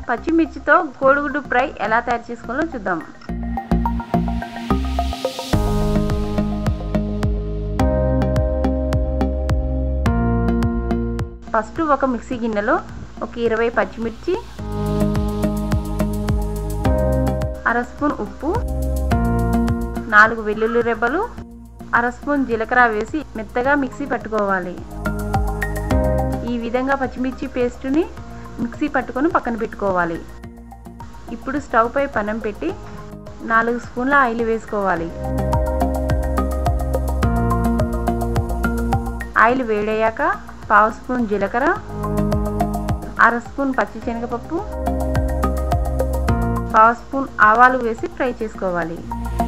పచ్చిమిర్చితో కోడిగుడ్డు ఫ్రై ఎలా తయారు చేసుకోవాలో చూద్దాం ఫస్ట్ ఒక మిక్సీ గిన్నెలో ఒక ఇరవై పచ్చిమిర్చి అర స్పూన్ ఉప్పు నాలుగు వెల్లుల్లి రెబ్బలు అర స్పూన్ జీలకర్ర వేసి మెత్తగా మిక్సీ పట్టుకోవాలి ఈ విధంగా పచ్చిమిర్చి పేస్టుని మిక్సీ పట్టుకొని పక్కన పెట్టుకోవాలి ఇప్పుడు స్టవ్ పై పనం పెట్టి నాలుగు స్పూన్ల ఆయిల్ వేసుకోవాలి ఆయిల్ వేడయ్యాక పావు స్పూన్ జీలకర్ర అర స్పూన్ పచ్చి శనగపప్పు పావు స్పూన్ ఆవాలు వేసి ఫ్రై చేసుకోవాలి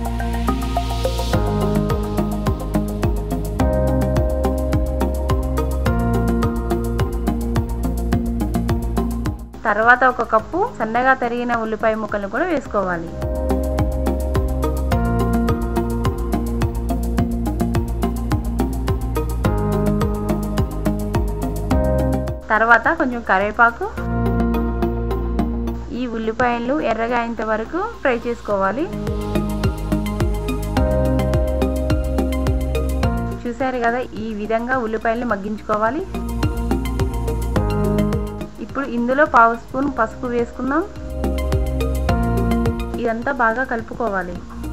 తర్వాత ఒక కప్పు సన్నగా తరిగిన ఉల్లిపాయ ముక్కలను కూడా వేసుకోవాలి తర్వాత కొంచెం కరివేపాకు ఈ ఉల్లిపాయలు ఎర్రగా అయ్యేంత వరకు ఫ్రై చేసుకోవాలి చూసారు కదా ఈ విధంగా ఉల్లిపాయలను మగ్గించుకోవాలి ఇప్పుడు ఇందులో పావు స్పూన్ పసుపు వేసుకుందాం ఇదంతా బాగా కలుపుకోవాలి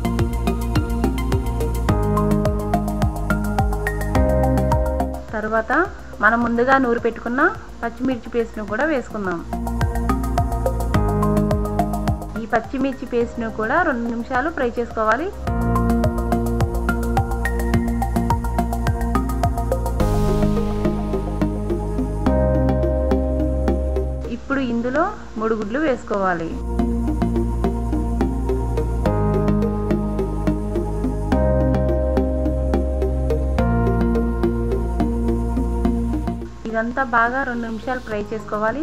తర్వాత మనం ముందుగా నూరు పెట్టుకున్న పచ్చిమిర్చి పేస్ట్ను కూడా వేసుకుందాం ఈ పచ్చిమిర్చి పేస్ట్ను కూడా రెండు నిమిషాలు ఫ్రై చేసుకోవాలి ఇప్పుడు ఇందులో మూడు గుడ్లు వేసుకోవాలి ఇదంతా బాగా రెండు నిమిషాలు ఫ్రై చేసుకోవాలి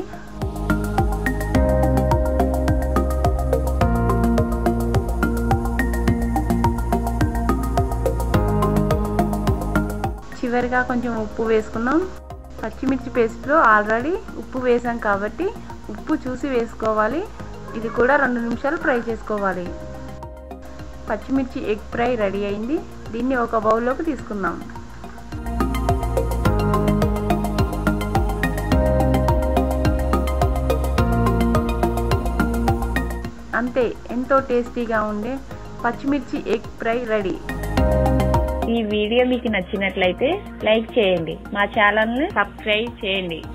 చివరిగా కొంచెం ఉప్పు వేసుకున్నాం పచ్చిమిర్చి పేస్ట్లో ఆల్రెడీ ఉప్పు వేసాం కాబట్టి ఉప్పు చూసి వేసుకోవాలి ఇది కూడా రెండు నిమిషాలు ఫ్రై చేసుకోవాలి పచ్చిమిర్చి ఎగ్ ఫ్రై రెడీ అయింది దీన్ని ఒక బౌల్లోకి తీసుకుందాం అంతే ఎంతో టేస్టీగా ఉండే పచ్చిమిర్చి ఎగ్ ఫ్రై రెడీ ఈ వీడియో మీకు నచ్చినట్లయితే లైక్ చేయండి మా ఛానల్ని సబ్స్క్రైబ్ చేయండి